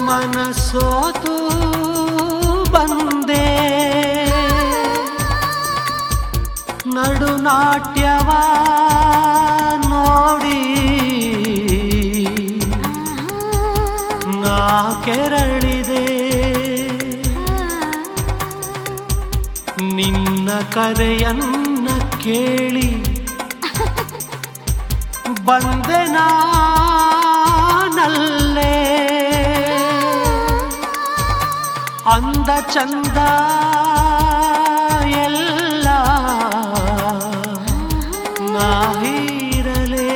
ಮನಸೋತು ಬಂದೆ ನಡುನಾಟ್ಯವ ನೋಡಿ ನಾ ಕೆರಳಿದೆ ನಿನ್ನ ಕರೆಯನ್ನ ಕೇಳಿ ಬಂದೆ ನಾನಲ್ಲೇ ಅಂದ ಚಂದ ಎಲ್ಲ ನಾಹಿರಲೇ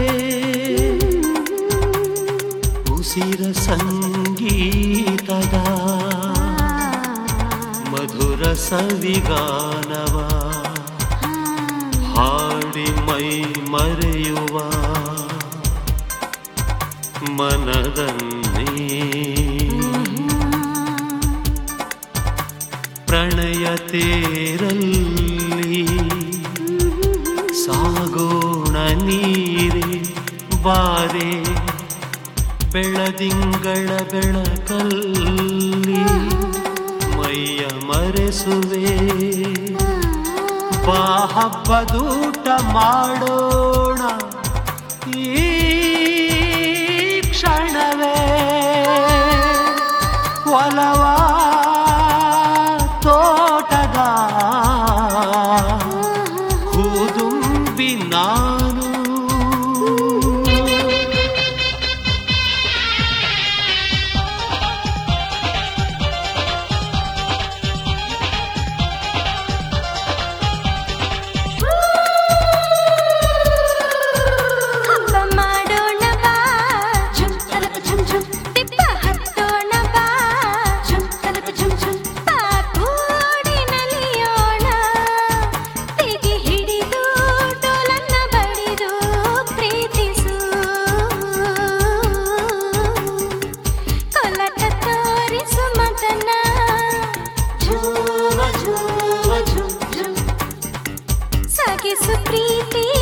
ಉಸಿರ ಸಂಗೀತದ ಮಧುರ ಸವಿಗಾನವ ಹಾಡಿ ಮೈ ಮರೆಯುವ ಮನದನ್ನೇ ಪ್ರಣಯ ತೇರಲ್ಲಿ ಸಾಗೋಣ ನೀರೆ ಬಾರೆ ಬೆಳದಿಂಗಳ ಬೆಳಕಲ್ಲಿ ಮೈಯ ಮರೆಸುವೆ ಬಾ ಹಬ್ಬದೂಟ ಮಾಡೋಣ ಈ ಕ್ಷಣವೇ ಒಲವ ತೋಟದ ಹೂದುಂಬಿ ನಾನು ಹಬ್ಬ ಮಾಡೋಣ ಬಾ ಝುಮ್ ತಲಕ ಝುಮ್ ಝುಮ್ ತಿಪ್ಪ ಹತ್ತೋಣ ಬಾ ಝುಮ್ ತಲಕ ಝುಮ್ ಝುಮ್ ಬಾ ಕೂಡಿ ನಲಿಯೋಣ ತೆಗಿ ಹಿಡಿದು ಡೋಲನ್ನ ಬಡಿದು ಪ್ರೀತಿಸು ಕೊಲಟ ತೋರಿಸು ಮದನ ಝೂಮ ಝೂಮ ಝುಮ್ ಝುಮ್ ಸಾಗಿಸು ಪ್ರೀತಿ